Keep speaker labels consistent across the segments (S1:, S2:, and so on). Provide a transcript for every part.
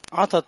S1: عطت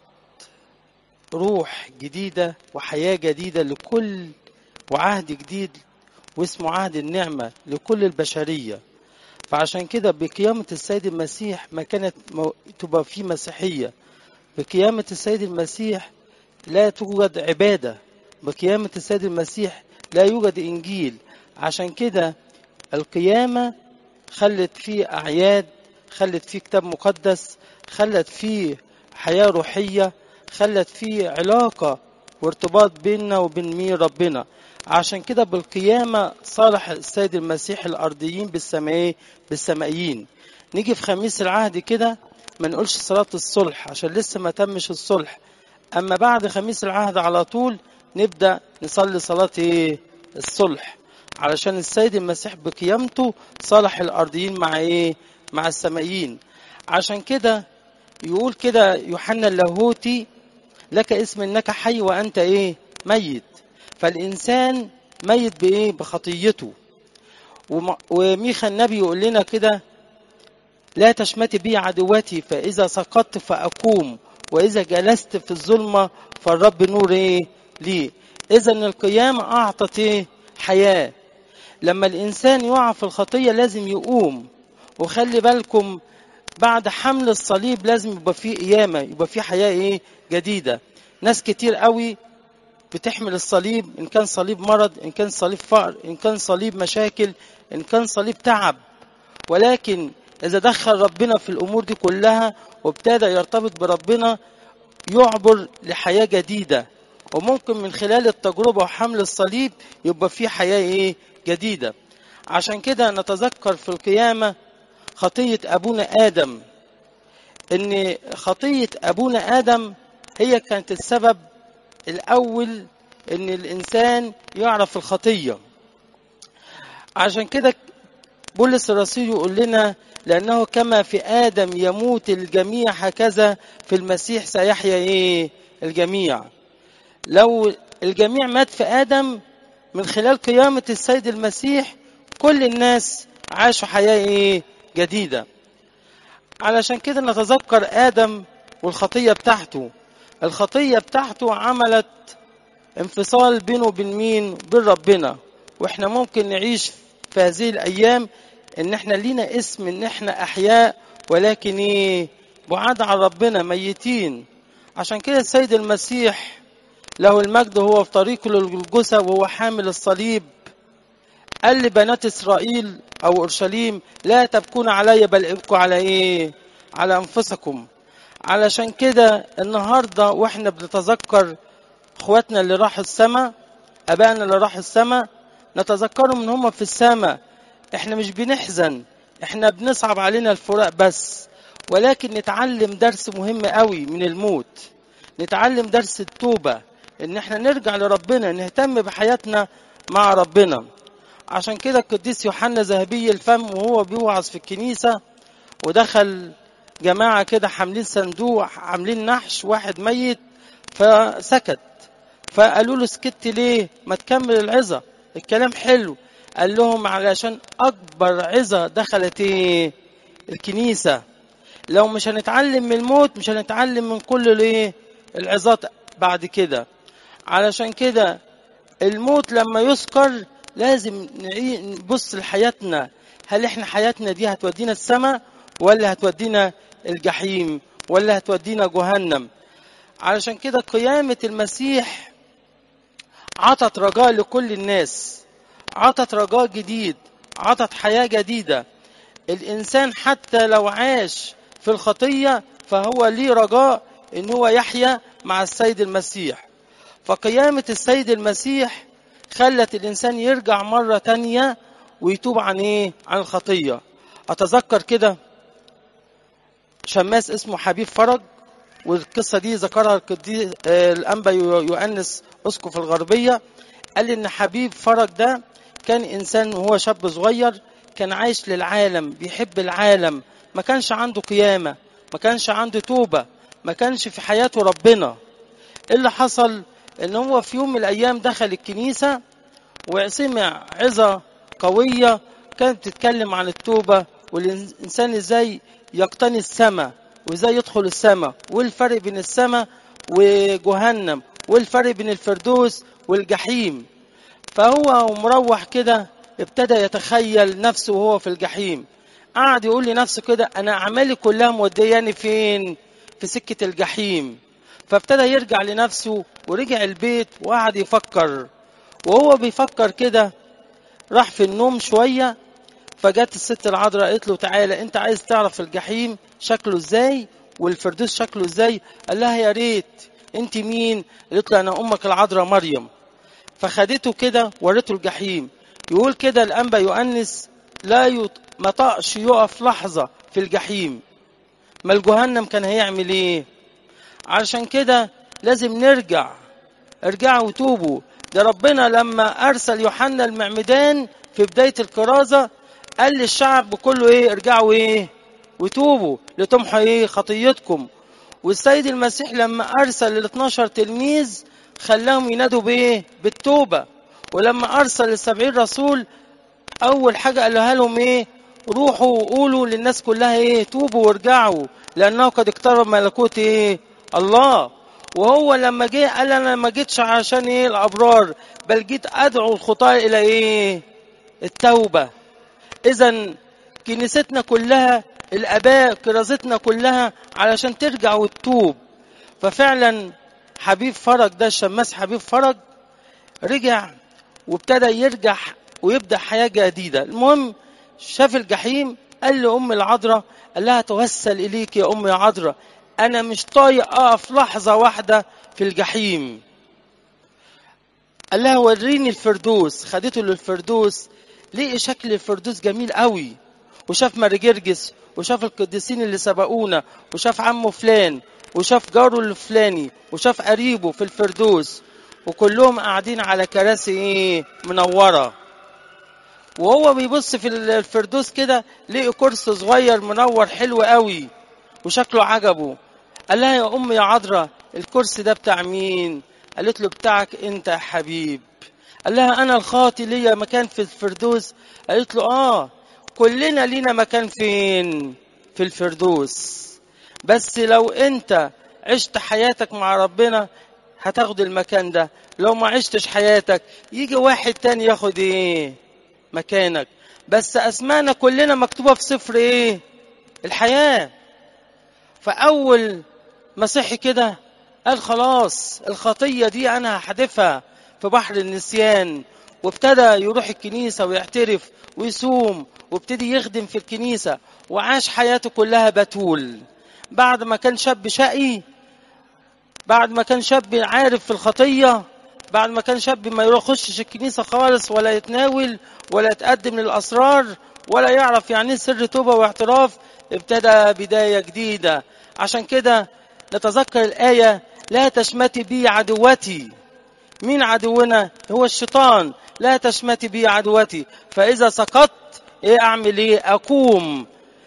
S1: روح جديدة وحياة جديدة لكل وعهد جديد واسمه عهد النعمة لكل البشرية فعشان كده بقيامة السيد المسيح ما كانت مو... تبقى في مسيحية بقيامة السيد المسيح لا توجد عبادة بقيامة السيد المسيح لا يوجد إنجيل عشان كده القيامة خلت فيه أعياد خلت فيه كتاب مقدس خلت فيه حياة روحية خلت فيه علاقة وارتباط بيننا وبين مين ربنا عشان كده بالقيامة صالح السيد المسيح الأرضيين بالسماء بالسمائيين نيجي في خميس العهد كده ما نقولش صلاة الصلح عشان لسه ما تمش الصلح أما بعد خميس العهد على طول نبدأ نصلي صلاة إيه؟ الصلح علشان السيد المسيح بقيامته صالح الأرضيين مع إيه؟ مع السمائيين عشان كده يقول كده يوحنا اللاهوتي لك اسم انك حي وانت ايه ميت فالانسان ميت بايه بخطيته وم- وميخا النبي يقول لنا كده لا تشمتي بي عدوتي فاذا سقطت فاقوم واذا جلست في الظلمه فالرب نور ايه لي اذا القيامه اعطت ايه حياه لما الانسان يقع في الخطيه لازم يقوم وخلي بالكم بعد حمل الصليب لازم يبقى فيه قيامه يبقى فيه حياه ايه جديده ناس كتير قوي بتحمل الصليب ان كان صليب مرض ان كان صليب فقر ان كان صليب مشاكل ان كان صليب تعب ولكن اذا دخل ربنا في الامور دي كلها وابتدى يرتبط بربنا يعبر لحياه جديده وممكن من خلال التجربه وحمل الصليب يبقى في حياه ايه جديده عشان كده نتذكر في القيامه خطيه ابونا ادم ان خطيه ابونا ادم هي كانت السبب الاول ان الانسان يعرف الخطيه عشان كده بولس الرسول يقول لنا لانه كما في ادم يموت الجميع هكذا في المسيح سيحيا ايه الجميع لو الجميع مات في ادم من خلال قيامه السيد المسيح كل الناس عاشوا حياه ايه جديده علشان كده نتذكر ادم والخطيه بتاعته الخطيه بتاعته عملت انفصال بينه وبين مين بين ربنا واحنا ممكن نعيش في هذه الايام ان احنا لينا اسم ان احنا احياء ولكن ايه بعاد عن ربنا ميتين عشان كده السيد المسيح له المجد هو في طريقه للجثة وهو حامل الصليب قال لبنات اسرائيل او اورشليم لا تبكون علي بل ابكوا على ايه على انفسكم علشان كده النهارده واحنا بنتذكر اخواتنا اللي راحوا السماء ابائنا اللي راحوا السماء نتذكرهم ان هم في السماء احنا مش بنحزن احنا بنصعب علينا الفراق بس ولكن نتعلم درس مهم قوي من الموت نتعلم درس التوبة ان احنا نرجع لربنا نهتم بحياتنا مع ربنا عشان كده القديس يوحنا ذهبي الفم وهو بيوعظ في الكنيسة ودخل جماعة كده حاملين صندوق عاملين نحش واحد ميت فسكت فقالوا له سكت ليه ما تكمل العظة الكلام حلو قال لهم علشان أكبر عظة دخلت إيه الكنيسة لو مش هنتعلم من الموت مش هنتعلم من كل الايه العظات بعد كده علشان كده الموت لما يذكر لازم نعي- نبص لحياتنا هل احنا حياتنا دي هتودينا السماء ولا هتودينا الجحيم ولا هتودينا جهنم علشان كده قيامة المسيح عطت رجاء لكل الناس عطت رجاء جديد عطت حياة جديدة الإنسان حتى لو عاش في الخطية فهو ليه رجاء إن هو يحيا مع السيد المسيح فقيامة السيد المسيح خلت الإنسان يرجع مرة تانية ويتوب عن إيه؟ عن الخطية أتذكر كده شماس اسمه حبيب فرج والقصة دي ذكرها القديس آه، الأنبا يو- يؤنس أسقف الغربية قال إن حبيب فرج ده كان إنسان وهو شاب صغير كان عايش للعالم بيحب العالم ما كانش عنده قيامة ما كانش عنده توبة ما كانش في حياته ربنا إيه اللي حصل إن هو في يوم من الأيام دخل الكنيسة وسمع عظة قوية كانت بتتكلم عن التوبة والإنسان إزاي يقتني السماء وازاي يدخل السماء والفرق بين السماء وجهنم والفرق بين الفردوس والجحيم فهو مروح كده ابتدى يتخيل نفسه وهو في الجحيم قعد يقول لنفسه كده انا اعمالي كلها مودياني فين في سكه الجحيم فابتدى يرجع لنفسه ورجع البيت وقعد يفكر وهو بيفكر كده راح في النوم شويه فجت الست العذراء قالت له تعالى انت عايز تعرف الجحيم شكله ازاي والفردوس شكله ازاي قال لها يا ريت انت مين قالت له انا امك العذراء مريم فخدته كده ورته الجحيم يقول كده الانبا يؤنس لا يط... ما طقش يقف لحظه في الجحيم ما الجهنم كان هيعمل ايه علشان كده لازم نرجع ارجعوا وتوبوا ده ربنا لما ارسل يوحنا المعمدان في بدايه الكرازه قال للشعب كله ايه ارجعوا ايه وتوبوا لتمحوا ايه خطيتكم والسيد المسيح لما ارسل ال 12 تلميذ خلاهم ينادوا بايه بالتوبه ولما ارسل السبعين رسول اول حاجه قالها لهم ايه روحوا وقولوا للناس كلها ايه توبوا وارجعوا لانه قد اقترب ملكوت ايه الله وهو لما جه قال انا ما جيتش عشان ايه الابرار بل جيت ادعو الخطاه الى ايه التوبه اذا كنيستنا كلها الاباء كرازتنا كلها علشان ترجع وتتوب ففعلا حبيب فرج ده الشماس حبيب فرج رجع وابتدى يرجع ويبدا حياه جديده المهم شاف الجحيم قال لام العذراء قال لها توسل اليك يا ام يا عذراء انا مش طايق اقف لحظه واحده في الجحيم قال لها وريني الفردوس خدته للفردوس لقي شكل الفردوس جميل قوي وشاف مرجرجس وشاف القديسين اللي سبقونا وشاف عمه فلان وشاف جاره الفلاني وشاف قريبه في الفردوس وكلهم قاعدين على كراسي ايه منوره وهو بيبص في الفردوس كده لقي كرسي صغير منور حلو قوي وشكله عجبه قال لها يا ام يا عذراء الكرسي ده بتاع مين قالت له بتاعك انت يا حبيب قال لها انا الخاطي ليا مكان في الفردوس قالت له اه كلنا لينا مكان فين في الفردوس بس لو انت عشت حياتك مع ربنا هتاخد المكان ده لو ما عشتش حياتك يجي واحد تاني ياخد ايه مكانك بس اسمانا كلنا مكتوبه في سفر ايه الحياه فاول ما صحي كده قال خلاص الخطيه دي انا هحذفها في بحر النسيان وابتدى يروح الكنيسه ويعترف ويصوم وابتدي يخدم في الكنيسه وعاش حياته كلها بتول بعد ما كان شاب شقي بعد ما كان شاب عارف في الخطيه بعد ما كان شاب ما يخشش الكنيسه خالص ولا يتناول ولا يتقدم للاسرار ولا يعرف يعني ايه سر توبه واعتراف ابتدى بدايه جديده عشان كده نتذكر الايه لا تشمتي بي عدوتي مين عدونا هو الشيطان لا تشمتي بي عدوتي فاذا سقطت ايه اعمل ايه اقوم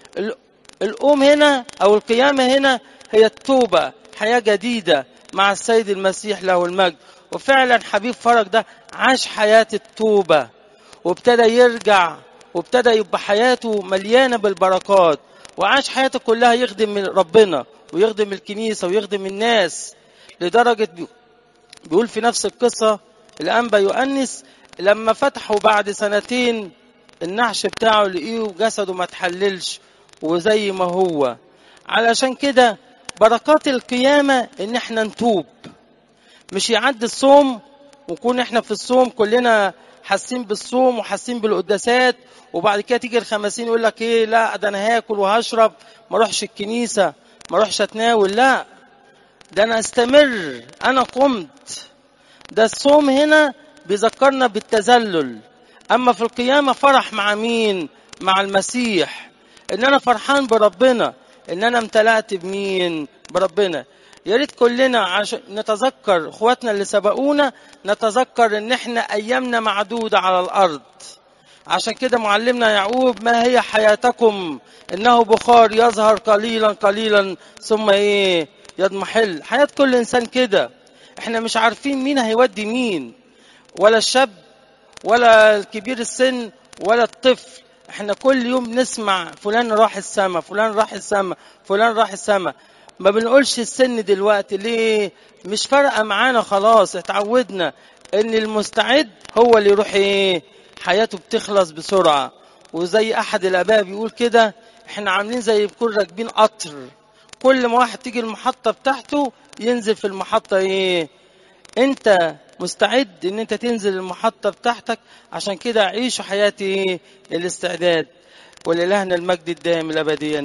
S1: القوم هنا او القيامه هنا هي التوبه حياه جديده مع السيد المسيح له المجد وفعلا حبيب فرج ده عاش حياه التوبه وابتدى يرجع وابتدى يبقى حياته مليانه بالبركات وعاش حياته كلها يخدم ربنا ويخدم الكنيسه ويخدم الناس لدرجه بيقول في نفس القصه الانبا يؤنس لما فتحوا بعد سنتين النعش بتاعه لقيه جسده ما تحللش وزي ما هو علشان كده بركات القيامة ان احنا نتوب مش يعدي الصوم ونكون احنا في الصوم كلنا حاسين بالصوم وحاسين بالقداسات وبعد كده تيجي الخمسين يقول لك ايه لا ده انا هاكل وهشرب ما اروحش الكنيسة ما اروحش اتناول لا ده انا استمر انا قمت ده الصوم هنا بيذكرنا بالتذلل اما في القيامة فرح مع مين مع المسيح ان انا فرحان بربنا ان انا امتلأت بمين بربنا يا ريت كلنا عشان نتذكر اخواتنا اللي سبقونا نتذكر ان احنا ايامنا معدوده على الارض عشان كده معلمنا يعقوب ما هي حياتكم انه بخار يظهر قليلا قليلا ثم ايه يضمحل حياه كل انسان كده احنا مش عارفين مين هيودي مين ولا الشاب ولا الكبير السن ولا الطفل احنا كل يوم نسمع فلان راح السما فلان راح السما فلان راح السما ما بنقولش السن دلوقتي ليه مش فارقه معانا خلاص اتعودنا ان المستعد هو اللي يروح ايه حياته بتخلص بسرعه وزي احد الاباء بيقول كده احنا عاملين زي بكون راكبين قطر كل ما واحد تيجي المحطه بتاعته ينزل في المحطه ايه انت مستعد ان انت تنزل المحطه بتاعتك عشان كده عيشوا حياه ايه الاستعداد ولإلهنا المجد الدائم الابدي